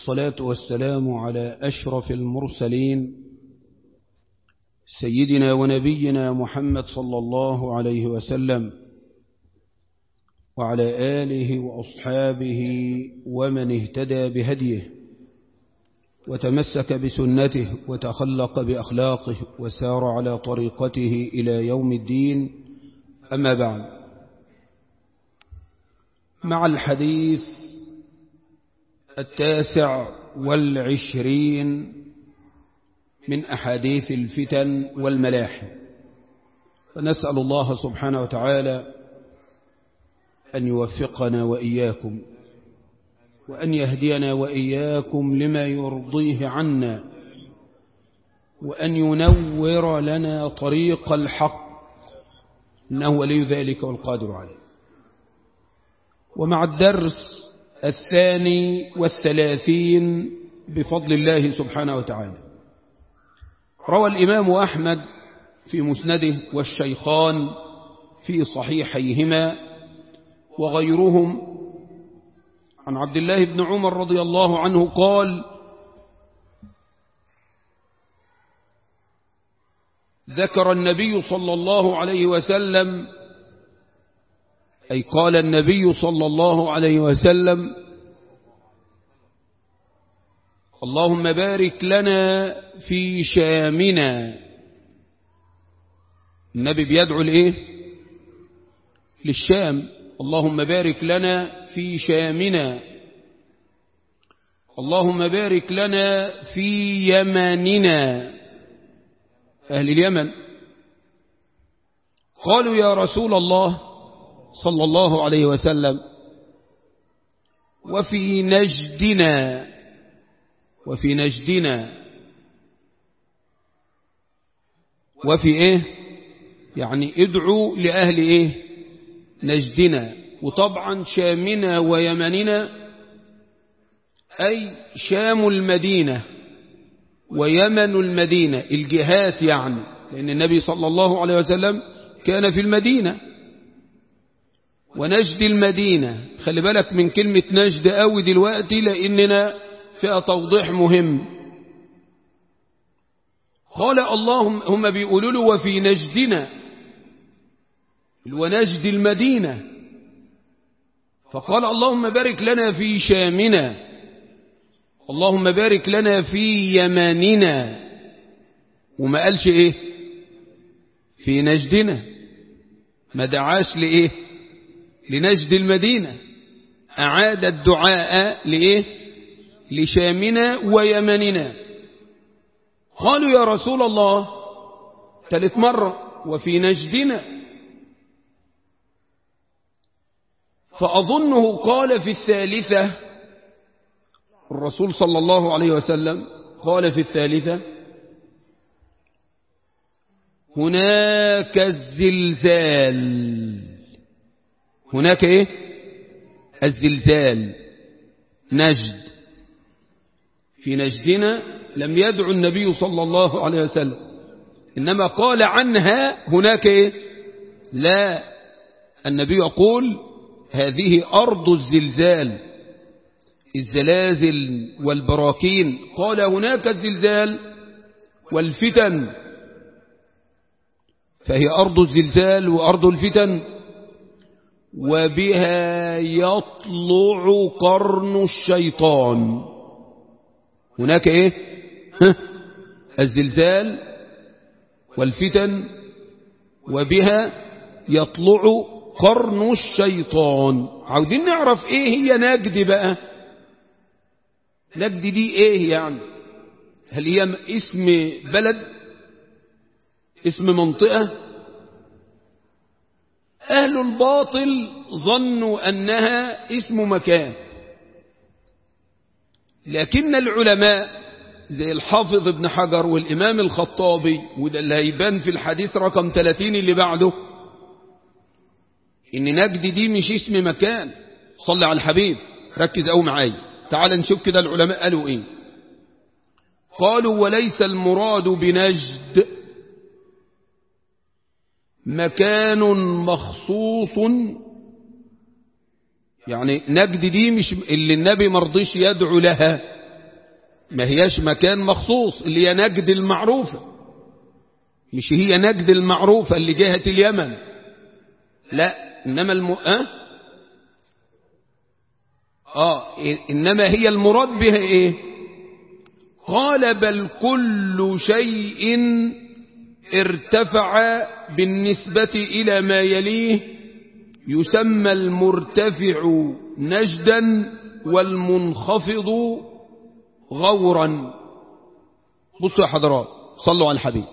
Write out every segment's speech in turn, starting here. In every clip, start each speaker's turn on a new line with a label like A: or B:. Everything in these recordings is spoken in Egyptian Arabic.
A: والصلاة والسلام على أشرف المرسلين سيدنا ونبينا محمد صلى الله عليه وسلم وعلى آله وأصحابه ومن اهتدى بهديه وتمسك بسنته وتخلق بأخلاقه وسار على طريقته إلى يوم الدين أما بعد مع الحديث التاسع والعشرين من أحاديث الفتن والملاحم فنسأل الله سبحانه وتعالى أن يوفقنا وإياكم وأن يهدينا وإياكم لما يرضيه عنا وأن ينور لنا طريق الحق إنه ولي ذلك والقادر عليه ومع الدرس الثاني والثلاثين بفضل الله سبحانه وتعالى روى الإمام أحمد في مسنده والشيخان في صحيحيهما وغيرهم عن عبد الله بن عمر رضي الله عنه قال ذكر النبي صلى الله عليه وسلم أي قال النبي صلى الله عليه وسلم اللهم بارك لنا في شامنا النبي بيدعو لإيه للشام اللهم بارك لنا في شامنا اللهم بارك لنا في يمننا أهل اليمن قالوا يا رسول الله صلى الله عليه وسلم وفي نجدنا وفي نجدنا وفي ايه يعني ادعوا لأهل ايه نجدنا وطبعا شامنا ويمننا أي شام المدينة ويمن المدينة الجهات يعني لأن النبي صلى الله عليه وسلم كان في المدينة ونجد المدينة خلي بالك من كلمة نجد قوي دلوقتي لأننا فيها توضيح مهم قال اللهم هم بيقولوا له وفي نجدنا ونجد المدينة فقال اللهم بارك لنا في شامنا اللهم بارك لنا في يماننا وما قالش ايه في نجدنا ما دعاش لايه لنجد المدينة أعاد الدعاء لإيه لشامنا ويمننا قالوا يا رسول الله ثالث مرة وفي نجدنا فأظنه قال في الثالثة الرسول صلى الله عليه وسلم قال في الثالثة هناك الزلزال هناك ايه الزلزال نجد في نجدنا لم يدعو النبي صلى الله عليه وسلم إنما قال عنها هناك ايه لا النبي يقول هذه أرض الزلزال الزلازل والبراكين قال هناك الزلزال والفتن فهي أرض الزلزال وأرض الفتن وبها يطلع قرن الشيطان هناك ايه الزلزال والفتن وبها يطلع قرن الشيطان عاوزين نعرف ايه هي نجد بقى نجد دي ايه يعني هل هي اسم بلد اسم منطقة أهل الباطل ظنوا أنها اسم مكان لكن العلماء زي الحافظ ابن حجر والإمام الخطابي وده اللي هيبان في الحديث رقم 30 اللي بعده إن نجد دي مش اسم مكان صلي على الحبيب ركز أو معاي تعال نشوف كده العلماء قالوا إيه قالوا وليس المراد بنجد مكان مخصوص يعني نجد دي مش اللي النبي مرضيش يدعو لها ما هياش مكان مخصوص اللي هي نجد المعروفة مش هي نجد المعروفة اللي جهة اليمن لا إنما الم... أه؟ آه إنما هي المراد بها إيه قال بل كل شيء ارتفع بالنسبة إلى ما يليه يسمى المرتفع نجدا والمنخفض غورا بصوا يا حضرات صلوا على الحبيب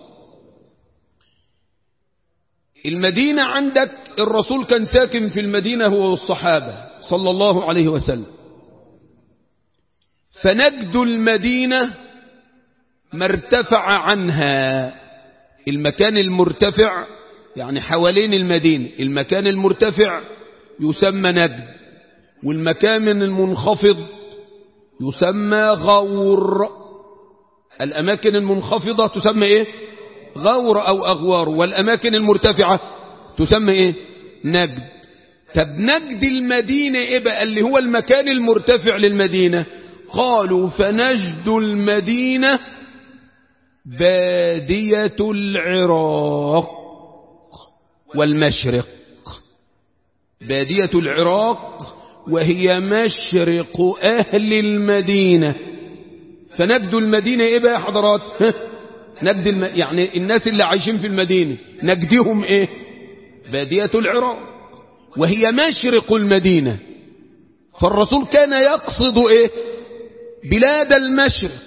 A: المدينة عندك الرسول كان ساكن في المدينة هو والصحابة صلى الله عليه وسلم فنجد المدينة ما ارتفع عنها المكان المرتفع يعني حوالين المدينة المكان المرتفع يسمى نجد والمكان المنخفض يسمى غور الأماكن المنخفضة تسمى إيه غور أو أغوار والأماكن المرتفعة تسمى إيه نجد طب نجد المدينة إيه بقى اللي هو المكان المرتفع للمدينة قالوا فنجد المدينة بادية العراق والمشرق بادية العراق وهي مشرق أهل المدينة فنجد المدينة إيه بقى يا حضرات نجد الم... يعني الناس اللي عايشين في المدينة نجدهم إيه بادية العراق وهي مشرق المدينة فالرسول كان يقصد إيه بلاد المشرق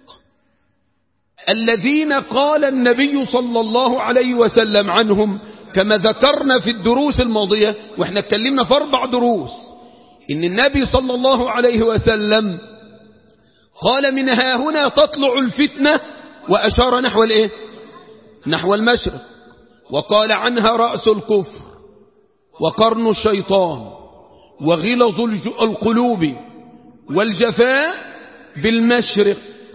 A: الذين قال النبي صلى الله عليه وسلم عنهم كما ذكرنا في الدروس الماضية واحنا اتكلمنا في اربع دروس ان النبي صلى الله عليه وسلم قال من ها هنا تطلع الفتنة واشار نحو الايه نحو المشرق وقال عنها رأس الكفر وقرن الشيطان وغلظ القلوب والجفاء بالمشرق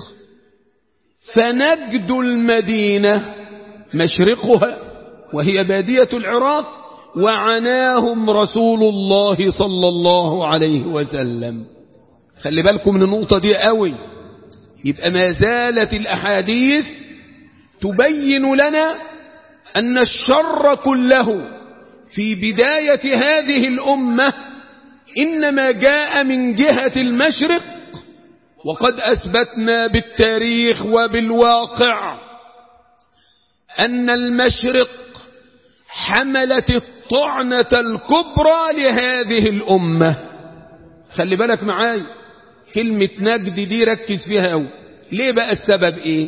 A: فنجد المدينة مشرقها وهي بادية العراق وعناهم رسول الله صلى الله عليه وسلم خلي بالكم من النقطة دي قوي يبقى ما زالت الأحاديث تبين لنا أن الشر كله في بداية هذه الأمة إنما جاء من جهة المشرق وقد أثبتنا بالتاريخ وبالواقع أن المشرق حملت الطعنة الكبرى لهذه الأمة خلي بالك معاي كلمة نجد دي ركز فيها أوي ليه بقى السبب إيه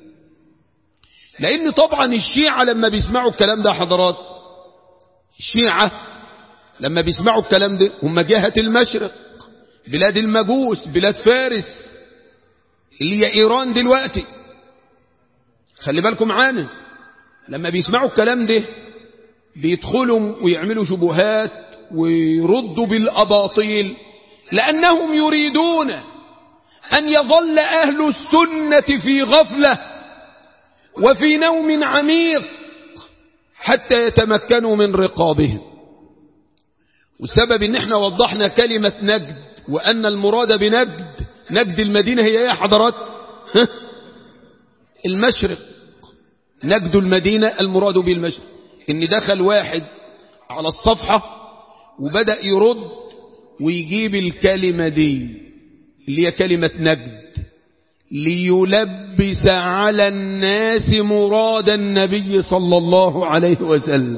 A: لأن طبعا الشيعة لما بيسمعوا الكلام ده حضرات الشيعة لما بيسمعوا الكلام ده هم جهة المشرق بلاد المجوس بلاد فارس اللي هي إيران دلوقتي خلي بالكم معانا لما بيسمعوا الكلام ده بيدخلوا ويعملوا شبهات ويردوا بالأباطيل لأنهم يريدون أن يظل أهل السنة في غفلة وفي نوم عميق حتى يتمكنوا من رقابهم والسبب ان احنا وضحنا كلمة نجد وأن المراد بنجد نجد المدينة هي يا حضرات ها؟ المشرق نجد المدينة المراد بالمشرق ان دخل واحد على الصفحة وبدأ يرد ويجيب الكلمة دي اللي هي كلمة نجد ليلبس على الناس مراد النبي صلى الله عليه وسلم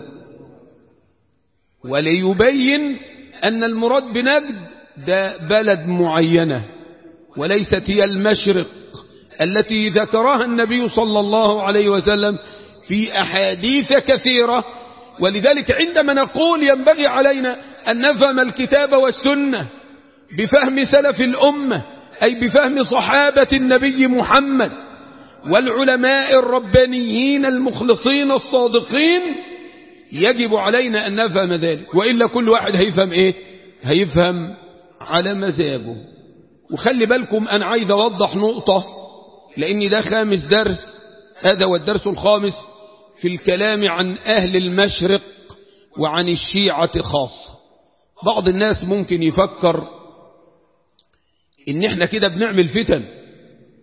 A: وليبين أن المراد بنجد ده بلد معينة وليست هي المشرق التي ذكرها النبي صلى الله عليه وسلم في أحاديث كثيرة ولذلك عندما نقول ينبغي علينا أن نفهم الكتاب والسنة بفهم سلف الأمة أي بفهم صحابة النبي محمد والعلماء الربانيين المخلصين الصادقين يجب علينا أن نفهم ذلك وإلا كل واحد هيفهم إيه هيفهم على مزاجه وخلي بالكم أنا عايز أوضح نقطة لأن ده خامس درس هذا هو الدرس الخامس في الكلام عن أهل المشرق وعن الشيعة خاصة بعض الناس ممكن يفكر ان احنا كده بنعمل فتن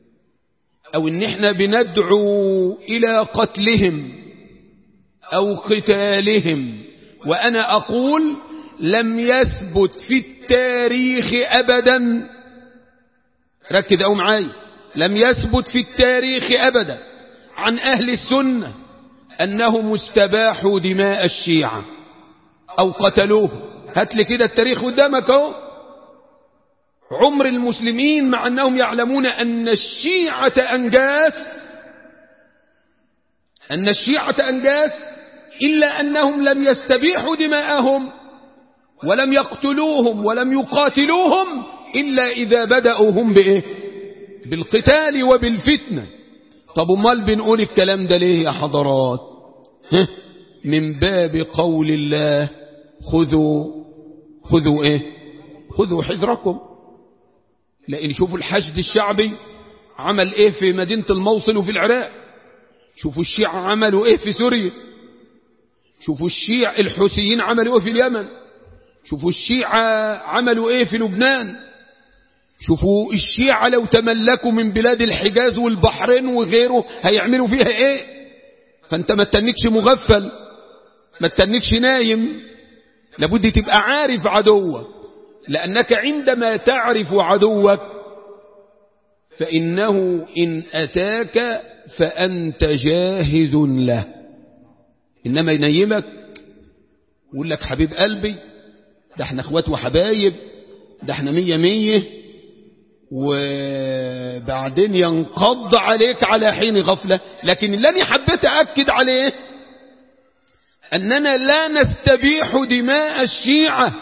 A: أو إن إحنا بندعو إلى قتلهم أو قتالهم وأنا أقول لم يثبت في التاريخ أبدا ركز أو معاي لم يثبت في التاريخ أبدا عن أهل السنة أنهم استباحوا دماء الشيعة أو قتلوه هات لي كده التاريخ قدامك اهو عمر المسلمين مع أنهم يعلمون أن الشيعة أنجاس أن الشيعة أنجاس إلا أنهم لم يستبيحوا دماءهم ولم يقتلوهم ولم يقاتلوهم إلا إذا بدأوا هم بإيه بالقتال وبالفتنة طب امال بنقول الكلام ده ليه يا حضرات ها؟ من باب قول الله خذوا خذوا ايه خذوا حذركم لان شوفوا الحشد الشعبي عمل ايه في مدينة الموصل وفي العراق شوفوا الشيعة عملوا ايه في سوريا شوفوا الشيع الحوثيين عملوا ايه في اليمن شوفوا الشيعة عملوا ايه في لبنان شوفوا الشيعة لو تملكوا من بلاد الحجاز والبحرين وغيره هيعملوا فيها ايه فانت ما تنكش مغفل ما تنكش نايم لابد تبقى عارف عدوك لأنك عندما تعرف عدوك فإنه إن أتاك فأنت جاهز له إنما ينيمك يقول لك حبيب قلبي ده احنا اخوات وحبايب ده احنا مية مية وبعدين ينقض عليك على حين غفلة لكن اللي أنا حبيت أكد عليه أننا لا نستبيح دماء الشيعة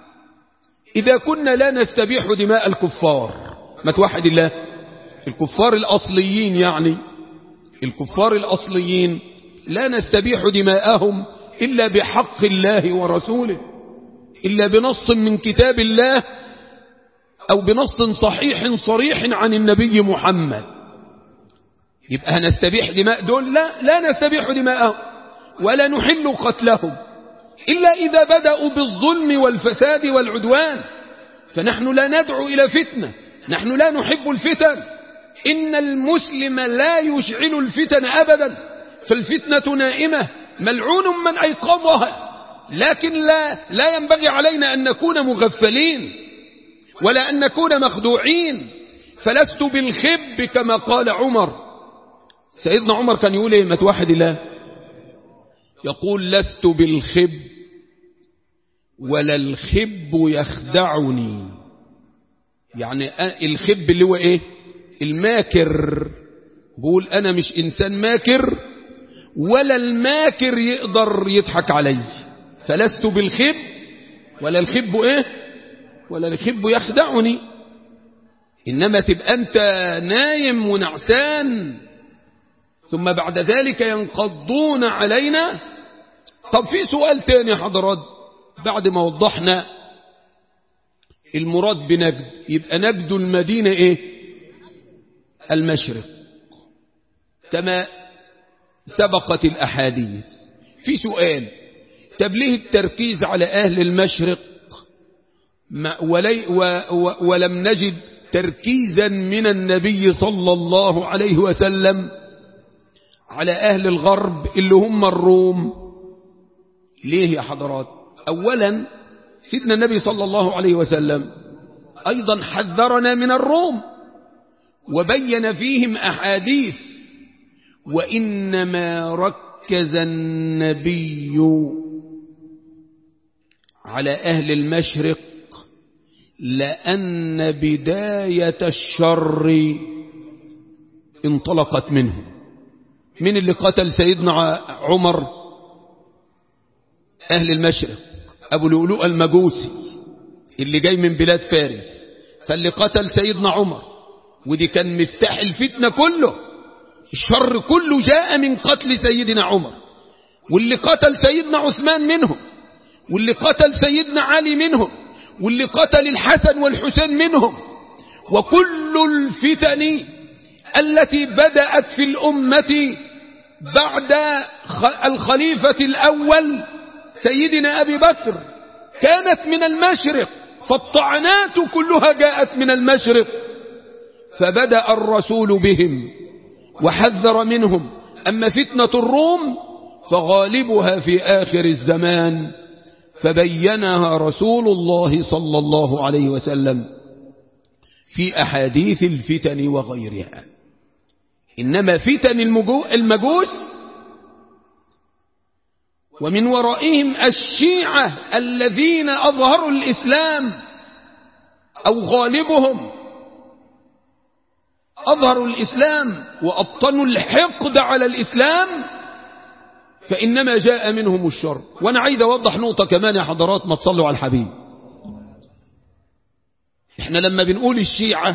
A: إذا كنا لا نستبيح دماء الكفار ما توحد الله الكفار الأصليين يعني الكفار الأصليين لا نستبيح دماءهم إلا بحق الله ورسوله إلا بنص من كتاب الله أو بنص صحيح صريح عن النبي محمد يبقى هنستبيح دماء دول لا لا نستبيح دماءهم ولا نحل قتلهم إلا إذا بدأوا بالظلم والفساد والعدوان فنحن لا ندعو إلى فتنة نحن لا نحب الفتن إن المسلم لا يشعل الفتن أبدا فالفتنة نائمة ملعون من أيقظها لكن لا, لا ينبغي علينا أن نكون مغفلين ولا أن نكون مخدوعين فلست بالخب كما قال عمر سيدنا عمر كان يقول ايه ما توحد الله يقول لست بالخب ولا الخب يخدعني يعني الخب اللي هو ايه الماكر بقول انا مش انسان ماكر ولا الماكر يقدر يضحك علي فلست بالخب ولا الخب ايه ولا الخب يخدعني انما تبقى انت نايم ونعسان ثم بعد ذلك ينقضون علينا طب في سؤال تاني حضرات بعد ما وضحنا المراد بنجد يبقى نجد المدينة ايه المشرق كما سبقت الأحاديث في سؤال طب ليه التركيز على أهل المشرق ولي و و ولم نجد تركيزا من النبي صلى الله عليه وسلم على أهل الغرب اللي هم الروم ليه يا حضرات أولا سيدنا النبي صلى الله عليه وسلم أيضا حذرنا من الروم وبين فيهم أحاديث وإنما ركز النبي على أهل المشرق لأن بداية الشر انطلقت منهم من اللي قتل سيدنا عمر أهل المشرق أبو لؤلؤ المجوسي اللي جاي من بلاد فارس فاللي قتل سيدنا عمر ودي كان مفتاح الفتنة كله الشر كله جاء من قتل سيدنا عمر واللي قتل سيدنا عثمان منهم واللي قتل سيدنا علي منهم واللي قتل الحسن والحسين منهم وكل الفتن التي بدأت في الأمة بعد الخليفة الأول سيدنا أبي بكر كانت من المشرق فالطعنات كلها جاءت من المشرق فبدأ الرسول بهم وحذر منهم أما فتنة الروم فغالبها في آخر الزمان فبينها رسول الله صلى الله عليه وسلم في أحاديث الفتن وغيرها إنما فتن المجوس ومن ورائهم الشيعة الذين أظهروا الإسلام أو غالبهم أظهروا الإسلام وأبطنوا الحقد على الإسلام فإنما جاء منهم الشر وأنا عايز أوضح نقطة كمان يا حضرات ما تصلوا على الحبيب احنا لما بنقول الشيعة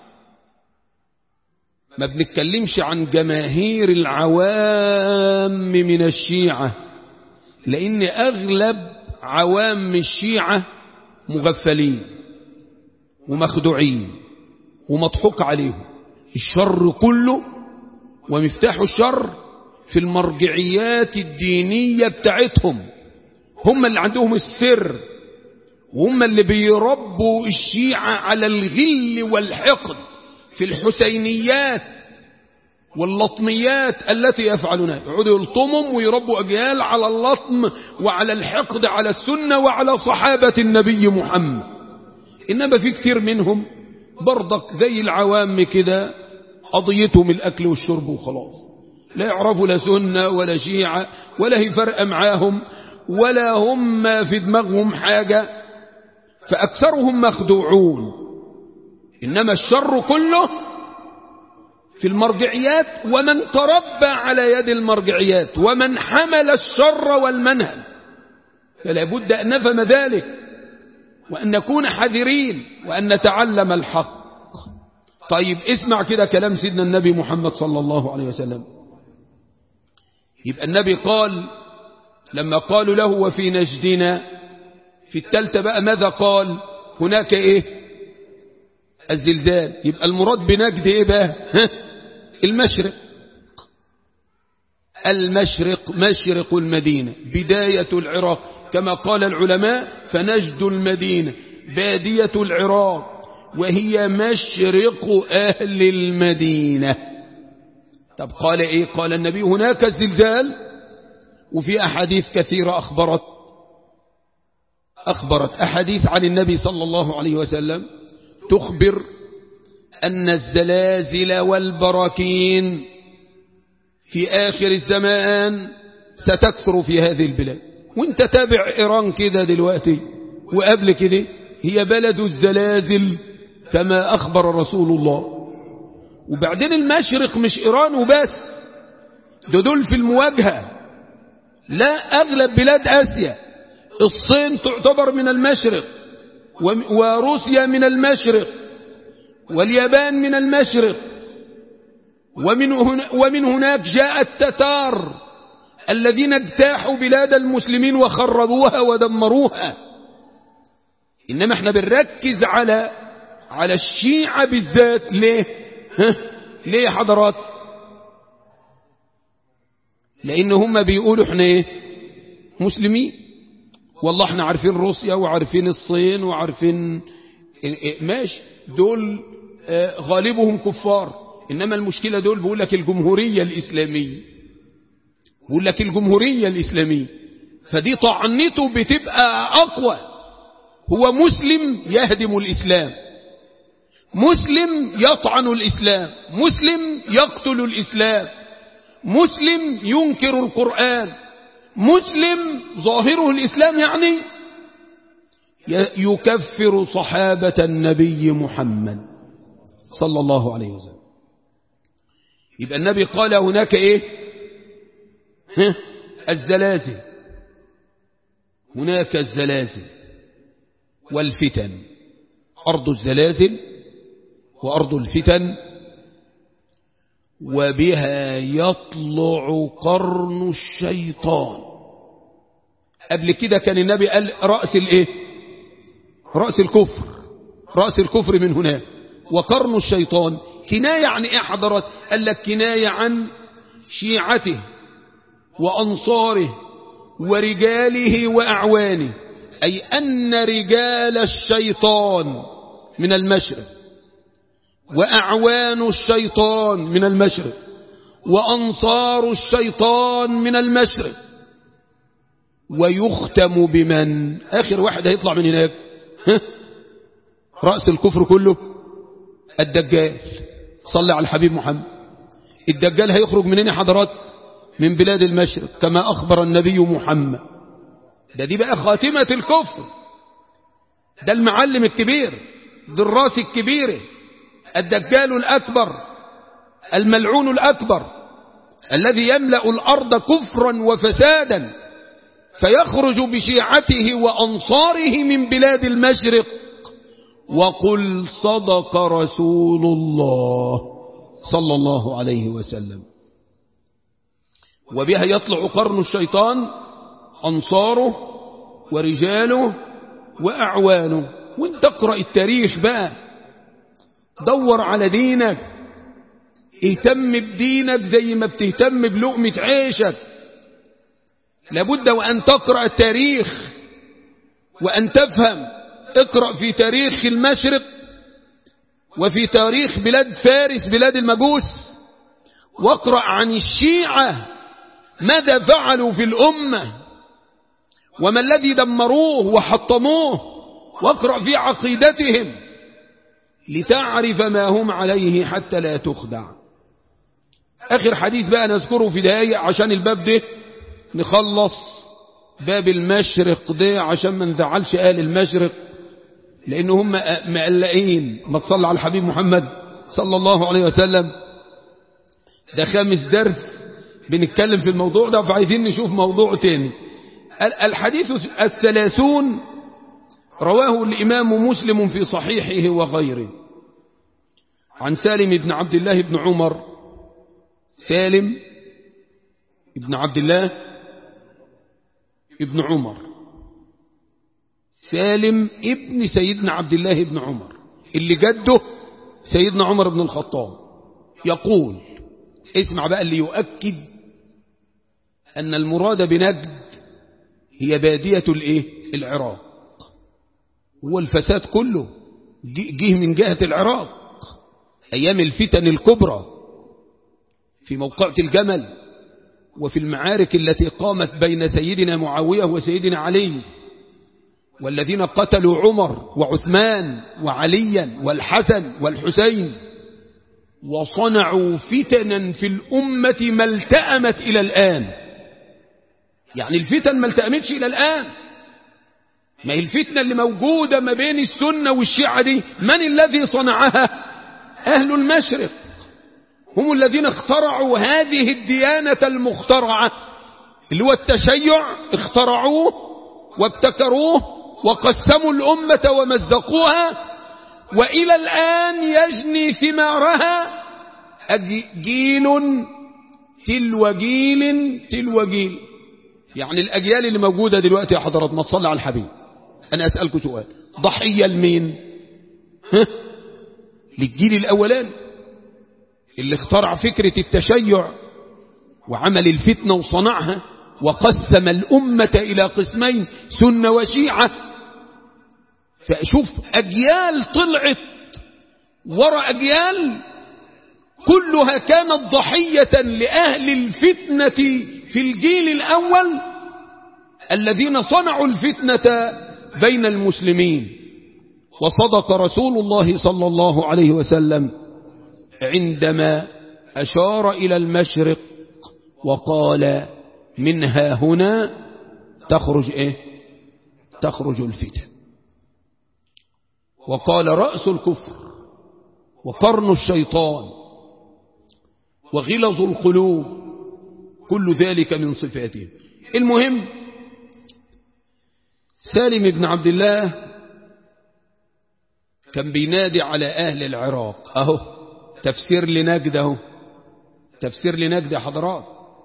A: ما بنتكلمش عن جماهير العوام من الشيعة لأن أغلب عوام الشيعة مغفلين ومخدوعين ومضحوك عليهم الشر كله ومفتاح الشر في المرجعيات الدينية بتاعتهم هم اللي عندهم السر وهم اللي بيربوا الشيعة على الغل والحقد في الحسينيات واللطميات التي يفعلونها يقعدوا يلطمهم ويربوا أجيال على اللطم وعلى الحقد على السنة وعلى صحابة النبي محمد إنما في كتير منهم برضك زي العوام كده قضيتهم الأكل والشرب وخلاص لا يعرفوا لا سنة ولا شيعة ولا هي فرق معاهم ولا هم في دماغهم حاجة فأكثرهم مخدوعون إنما الشر كله في المرجعيات ومن تربى على يد المرجعيات ومن حمل الشر والمنهل فلا بد أن نفهم ذلك وأن نكون حذرين وأن نتعلم الحق طيب اسمع كده كلام سيدنا النبي محمد صلى الله عليه وسلم يبقى النبي قال لما قالوا له وفي نجدنا في التالتة بقى ماذا قال هناك ايه الزلزال يبقى المراد بنجد ايه بقى ها؟ المشرق المشرق مشرق المدينة بداية العراق كما قال العلماء فنجد المدينة بادية العراق وهي مشرق أهل المدينة طب قال إيه قال النبي هناك الزلزال وفي أحاديث كثيرة أخبرت أخبرت أحاديث عن النبي صلى الله عليه وسلم تخبر أن الزلازل والبراكين في آخر الزمان ستكثر في هذه البلاد وانت تابع إيران كده دلوقتي وقبل كده هي بلد الزلازل كما أخبر رسول الله وبعدين المشرق مش إيران وبس ده دول في المواجهة لا أغلب بلاد آسيا الصين تعتبر من المشرق وروسيا من المشرق واليابان من المشرق ومن, هنا ومن هناك جاء التتار الذين اجتاحوا بلاد المسلمين وخربوها ودمروها إنما احنا بنركز على على الشيعة بالذات ليه ها؟ ليه يا حضرات لأن هم بيقولوا احنا ايه مسلمين والله احنا عارفين روسيا وعارفين الصين وعارفين ماشي دول غالبهم كفار إنما المشكلة دول بيقول لك الجمهورية الإسلامية بيقول لك الجمهورية الإسلامية فدي طعنته بتبقى أقوى هو مسلم يهدم الإسلام مسلم يطعن الإسلام مسلم يقتل الإسلام مسلم ينكر القرآن مسلم ظاهره الإسلام يعني يكفر صحابة النبي محمد صلى الله عليه وسلم يبقى النبي قال هناك ايه ها الزلازل هناك الزلازل والفتن أرض الزلازل وأرض الفتن وبها يطلع قرن الشيطان قبل كده كان النبي قال رأس الايه رأس الكفر رأس الكفر من هناك وقرن الشيطان كناية عن ايه حضرات قال لك كناية عن شيعته وأنصاره ورجاله وأعوانه أي أن رجال الشيطان من المشرق وأعوان الشيطان من المشرق وأنصار الشيطان من المشرق ويختم بمن آخر واحد هيطلع من هناك ها؟ رأس الكفر كله الدجال صلى على الحبيب محمد الدجال هيخرج منين حضرات من بلاد المشرق كما أخبر النبي محمد ده دي بقى خاتمة الكفر ده المعلم الكبير ده الراس الكبير الدجال الأكبر الملعون الأكبر الذي يملأ الأرض كفرا وفسادا فيخرج بشيعته وأنصاره من بلاد المشرق وقل صدق رسول الله صلى الله عليه وسلم وبها يطلع قرن الشيطان أنصاره ورجاله وأعوانه وانت اقرأ التاريخ بقى دور على دينك اهتم بدينك زي ما بتهتم بلقمة عيشك لابد وأن تقرأ التاريخ وأن تفهم اقرأ في تاريخ المشرق وفي تاريخ بلاد فارس بلاد المجوس واقرأ عن الشيعة ماذا فعلوا في الأمة وما الذي دمروه وحطموه واقرأ في عقيدتهم لتعرف ما هم عليه حتى لا تخدع آخر حديث بقى نذكره في دقايق عشان الباب ده نخلص باب المشرق ده عشان ما نزعلش آل المشرق لأن هم مقلقين ما تصلى على الحبيب محمد صلى الله عليه وسلم ده خامس درس بنتكلم في الموضوع ده فعايزين نشوف موضوع تاني الحديث الثلاثون رواه الإمام مسلم في صحيحه وغيره عن سالم بن عبد الله بن عمر سالم ابن عبد الله ابن عمر سالم ابن سيدنا عبد الله بن عمر اللي جده سيدنا عمر بن الخطاب يقول اسمع بقى اللي يؤكد أن المراد بنجد هي بادية الايه العراق هو الفساد كله جه من جهة العراق أيام الفتن الكبرى في موقعة الجمل وفي المعارك التي قامت بين سيدنا معاوية وسيدنا علي والذين قتلوا عمر وعثمان وعليا والحسن والحسين وصنعوا فتنا في الأمة ما التأمت إلى الآن يعني الفتن ما التأمتش إلى الآن ما هي الفتنة اللي موجودة ما بين السنة والشيعة دي من الذي صنعها أهل المشرق هم الذين اخترعوا هذه الديانة المخترعة اللي هو التشيع اخترعوه وابتكروه وقسموا الأمة ومزقوها وإلى الآن يجني ثمارها جيل تلو جيل تلو جيل يعني الأجيال اللي موجودة دلوقتي يا حضرات ما تصلي على الحبيب أنا أسألكم سؤال ضحية لمين ها؟ للجيل الأولاني اللي اخترع فكرة التشيع وعمل الفتنة وصنعها وقسم الأمة إلى قسمين سنة وشيعة فشوف أجيال طلعت وراء أجيال كلها كانت ضحية لأهل الفتنة في الجيل الأول الذين صنعوا الفتنة بين المسلمين وصدق رسول الله صلى الله عليه وسلم عندما أشار إلى المشرق وقال منها هنا تخرج إيه تخرج الفتن وقال رأس الكفر وقرن الشيطان وغلظ القلوب كل ذلك من صفاته المهم سالم بن عبد الله كان بينادي على أهل العراق أهو تفسير لنجد أهو تفسير لنجد حضرات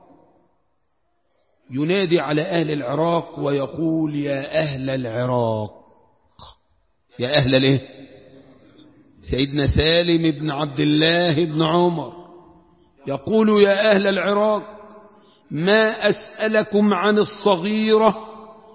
A: ينادي على أهل العراق ويقول يا أهل العراق يا أهل الايه سيدنا سالم بن عبد الله بن عمر يقول يا أهل العراق ما أسألكم عن الصغيرة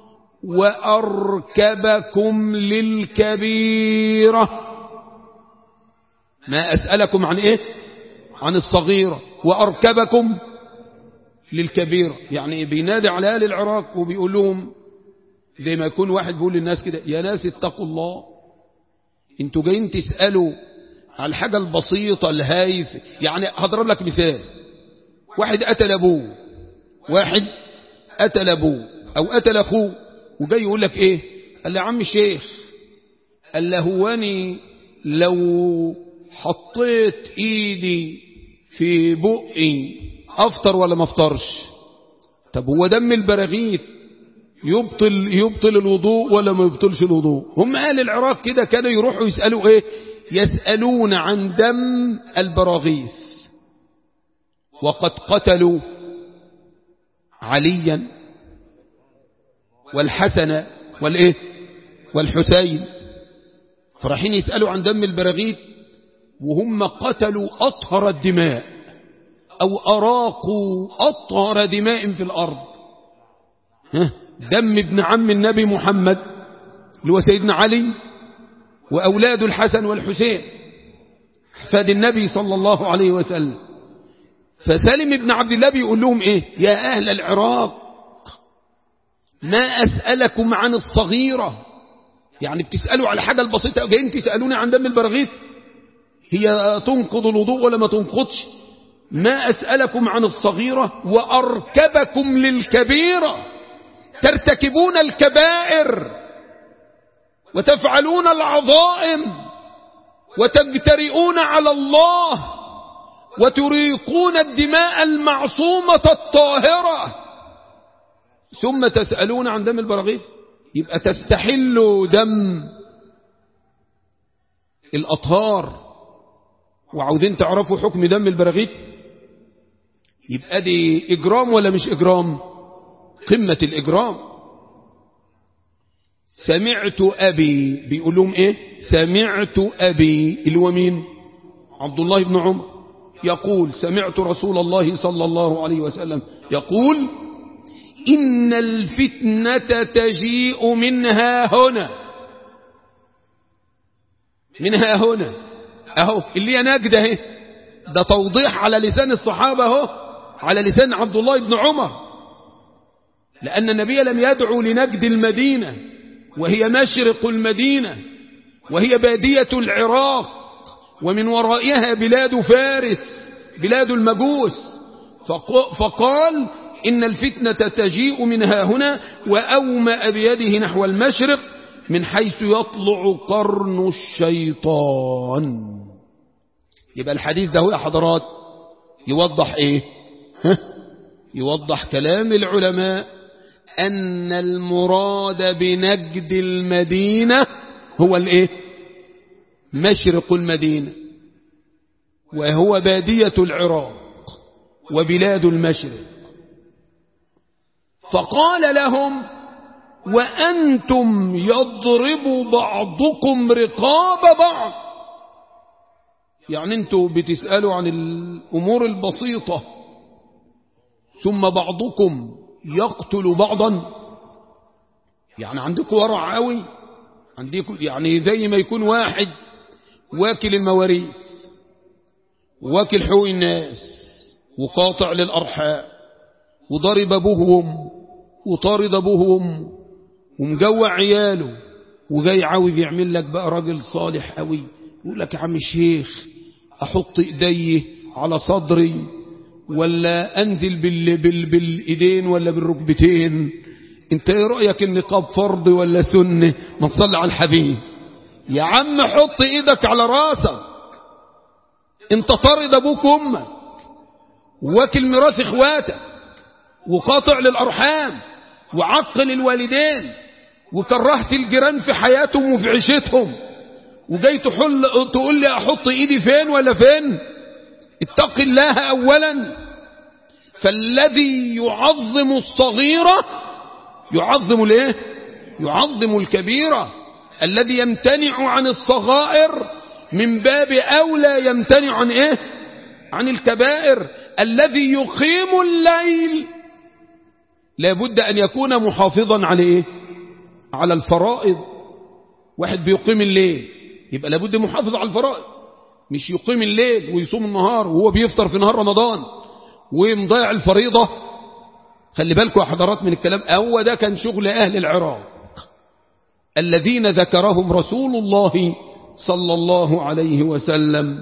A: وأركبكم للكبيرة ما أسألكم عن إيه عن الصغيرة وأركبكم للكبيرة يعني بينادي على أهل العراق وبيقول لهم زي ما يكون واحد بيقول للناس كده يا ناس اتقوا الله انتوا جايين تسألوا على الحاجة البسيطة الهايف يعني هضرب لك مثال واحد قتل أبوه واحد قتل أبوه أو قتل أخوه وجاي يقول لك إيه قال لي يا عم الشيخ قال له هواني لو حطيت إيدي في بقي أفطر ولا ما أفطرش طب هو دم البراغيث يبطل يبطل الوضوء ولا ما يبطلش الوضوء هم أهل العراق كده كانوا يروحوا يسألوا إيه يسألون عن دم البراغيث وقد قتلوا عليا والحسن والإيه والحسين فراحين يسألوا عن دم البراغيث وهم قتلوا أطهر الدماء أو أراقوا أطهر دماء في الأرض ها دم ابن عم النبي محمد اللي هو سيدنا علي وأولاد الحسن والحسين أحفاد النبي صلى الله عليه وسلم فسالم ابن عبد الله بيقول لهم إيه يا أهل العراق ما أسألكم عن الصغيرة يعني بتسألوا على حاجة البسيطة جايين تسألوني عن دم البراغيث هي تنقض الوضوء ولا ما تنقضش ما أسألكم عن الصغيرة وأركبكم للكبيرة ترتكبون الكبائر وتفعلون العظائم وتجترئون على الله وتريقون الدماء المعصومة الطاهرة ثم تسألون عن دم البراغيث يبقى تستحلوا دم الأطهار وعاوزين تعرفوا حكم دم البراغيث يبقى دي إجرام ولا مش إجرام قمة الإجرام سمعت أبي بيقول لهم إيه سمعت أبي اللي هو مين عبد الله بن عمر يقول سمعت رسول الله صلى الله عليه وسلم يقول إن الفتنة تجيء منها هنا منها هنا أهو اللي هي نجدة اهي ده توضيح على لسان الصحابة اهو على لسان عبد الله بن عمر لأن النبي لم يدعو لنجد المدينة وهي مشرق المدينة وهي بادية العراق ومن ورائها بلاد فارس بلاد المجوس فقال إن الفتنة تجيء منها هنا وأومأ بيده نحو المشرق من حيث يطلع قرن الشيطان يبقى الحديث ده يا حضرات يوضح ايه ها؟ يوضح كلام العلماء أن المراد بنجد المدينة هو الايه مشرق المدينة وهو بادية العراق وبلاد المشرق فقال لهم وأنتم يضرب بعضكم رقاب بعض يعني انتوا بتسألوا عن الأمور البسيطة ثم بعضكم يقتل بعضا يعني عندكم ورع قوي عندكم يعني زي ما يكون واحد واكل المواريث واكل حقوق الناس وقاطع للأرحام وضرب أبوه وأمه وطارد أبوه وأمه ومجوع عياله وجاي عاوز يعمل لك بقى راجل صالح قوي يقول لك يا عم الشيخ أحط إيدي على صدري ولا أنزل بال بال بالإيدين ولا بالركبتين انت ايه رأيك النقاب فرض ولا سنة ما تصلي على الحبيب يا عم حط ايدك على راسك انت طارد ابوك وامك واكل ميراث اخواتك وقاطع للأرحام وعقل الوالدين وكرهت الجيران في حياتهم وفي عيشتهم وجاي تحل تقول لي أحط إيدي فين ولا فين اتق الله أولا فالذي يعظم الصغيرة يعظم الايه يعظم الكبيرة الذي يمتنع عن الصغائر من باب أولى يمتنع عن ايه عن الكبائر الذي يقيم الليل لابد أن يكون محافظا على إيه؟ على الفرائض واحد بيقيم الليل يبقى لابد محافظ على الفرائض مش يقيم الليل ويصوم النهار وهو بيفطر في نهار رمضان ومضيع الفريضة خلي بالكم يا حضرات من الكلام هو ده كان شغل أهل العراق الذين ذكرهم رسول الله صلى الله عليه وسلم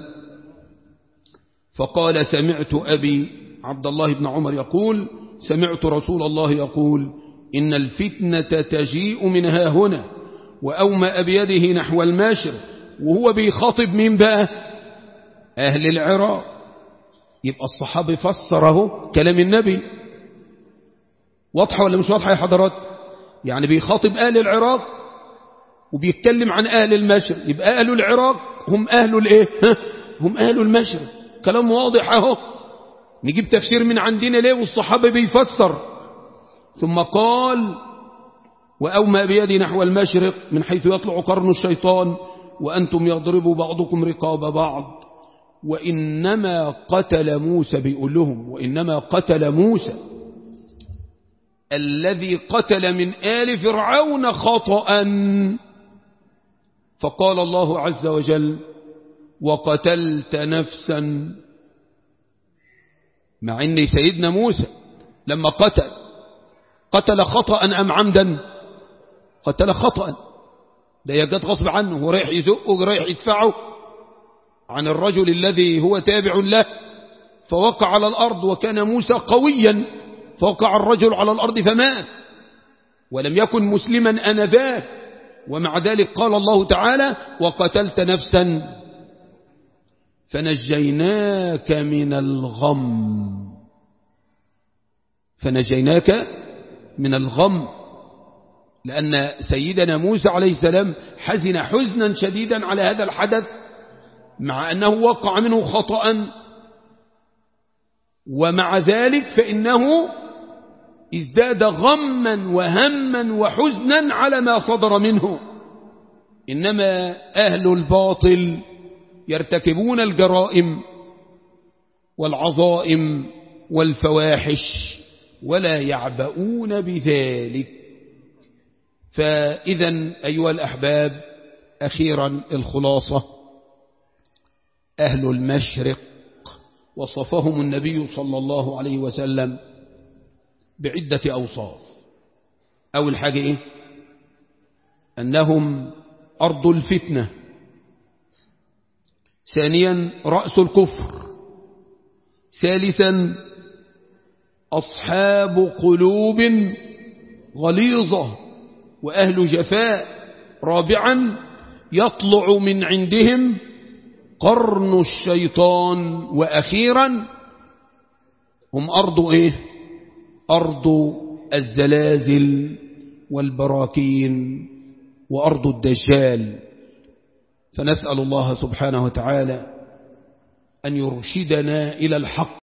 A: فقال سمعت أبي عبد الله بن عمر يقول سمعت رسول الله يقول إن الفتنة تجيء من ها هنا وأومأ بيده نحو الماشر وهو بيخاطب مين بقى أهل العراق يبقى الصحابي فسره كلام النبي واضحة ولا مش واضحة يا حضرات يعني بيخاطب أهل العراق وبيتكلم عن أهل المشرق يبقى أهل العراق هم أهل الإيه هم أهل المشرق كلام واضح اهو نجيب تفسير من عندنا ليه والصحابة بيفسر ثم قال وأومى بيدي نحو المشرق من حيث يطلع قرن الشيطان وأنتم يضرب بعضكم رقاب بعض وإنما قتل موسى بيقول لهم وإنما قتل موسى الذي قتل من آل فرعون خطأ فقال الله عز وجل وقتلت نفسا مع ان سيدنا موسى لما قتل قتل خطأ أم عمدا قتل خطأ ده يجد غصب عنه ورايح يزقه ورايح يدفعه عن الرجل الذي هو تابع له فوقع على الأرض وكان موسى قويا فوقع الرجل على الأرض فمات ولم يكن مسلما أنذاك ومع ذلك قال الله تعالى وقتلت نفسا فنجيناك من الغم فنجيناك من الغم لأن سيدنا موسى عليه السلام حزن حزنا شديدا على هذا الحدث مع أنه وقع منه خطأ ومع ذلك فإنه ازداد غما وهما وحزنا على ما صدر منه إنما أهل الباطل يرتكبون الجرائم والعظائم والفواحش ولا يعبؤون بذلك فإذا أيها الأحباب أخيرا الخلاصة أهل المشرق وصفهم النبي صلى الله عليه وسلم بعدة أوصاف أول حاجة إيه؟ أنهم أرض الفتنة ثانيا رأس الكفر ثالثا أصحاب قلوب غليظة وأهل جفاء رابعا يطلع من عندهم قرن الشيطان وأخيرا هم أرض إيه أرض الزلازل والبراكين وأرض الدجال فنسأل الله سبحانه وتعالى أن يرشدنا إلى الحق